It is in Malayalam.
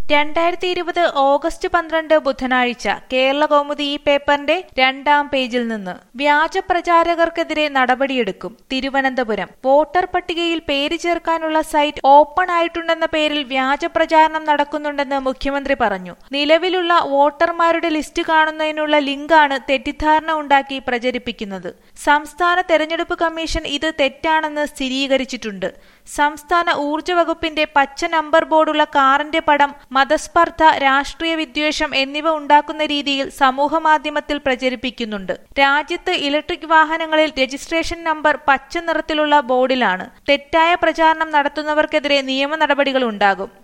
രണ്ടായിരത്തി ഇരുപത് ഓഗസ്റ്റ് പന്ത്രണ്ട് ബുധനാഴ്ച കേരള കൗമുദി ഈ പേപ്പറിന്റെ രണ്ടാം പേജിൽ നിന്ന് വ്യാജ പ്രചാരകർക്കെതിരെ നടപടിയെടുക്കും തിരുവനന്തപുരം വോട്ടർ പട്ടികയിൽ പേര് ചേർക്കാനുള്ള സൈറ്റ് ഓപ്പൺ ആയിട്ടുണ്ടെന്ന പേരിൽ വ്യാജ പ്രചാരണം നടക്കുന്നുണ്ടെന്ന് മുഖ്യമന്ത്രി പറഞ്ഞു നിലവിലുള്ള വോട്ടർമാരുടെ ലിസ്റ്റ് കാണുന്നതിനുള്ള ലിങ്കാണ് തെറ്റിദ്ധാരണ ഉണ്ടാക്കി പ്രചരിപ്പിക്കുന്നത് സംസ്ഥാന തെരഞ്ഞെടുപ്പ് കമ്മീഷൻ ഇത് തെറ്റാണെന്ന് സ്ഥിരീകരിച്ചിട്ടുണ്ട് സംസ്ഥാന ഊർജ്ജ വകുപ്പിന്റെ പച്ച നമ്പർ ബോർഡുള്ള കാറിന്റെ പടം മതസ്പർദ്ധ രാഷ്ട്രീയ വിദ്വേഷം എന്നിവ ഉണ്ടാക്കുന്ന രീതിയിൽ സമൂഹമാധ്യമത്തിൽ പ്രചരിപ്പിക്കുന്നുണ്ട് രാജ്യത്ത് ഇലക്ട്രിക് വാഹനങ്ങളിൽ രജിസ്ട്രേഷൻ നമ്പർ പച്ച നിറത്തിലുള്ള ബോർഡിലാണ് തെറ്റായ പ്രചാരണം നടത്തുന്നവർക്കെതിരെ നിയമ നടപടികൾ ഉണ്ടാകും